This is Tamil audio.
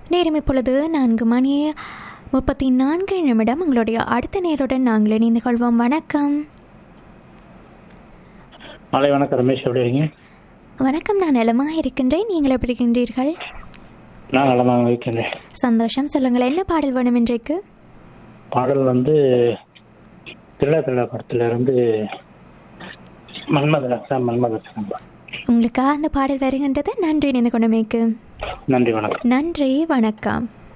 நேரம் இப்பொழுது நான்கு மணி முப்பத்தி நான்கு நிமிடம் உங்களுடைய அடுத்த நேருடன் நாங்கள் இணைந்து கொள்வோம் வணக்கம் மாலை வணக்கம் ரமேஷ் எப்படி இருக்கீங்க வணக்கம் நான் நலமாக இருக்கின்றேன் நீங்கள் எப்படி இருக்கின்றீர்கள் நான் நலமாக இருக்கின்றேன் சந்தோஷம் சொல்லுங்கள் என்ன பாடல் வேணும் இன்றைக்கு பாடல் வந்து திருடா திருடா படத்துல இருந்து மன்மத ரசம் மன்மத ரசம் உங்களுக்காக அந்த பாடல் வருகின்றது நன்றி இணைந்து கொண்டமைக்கு நன்றி வணக்கம் நன்றி வணக்கம்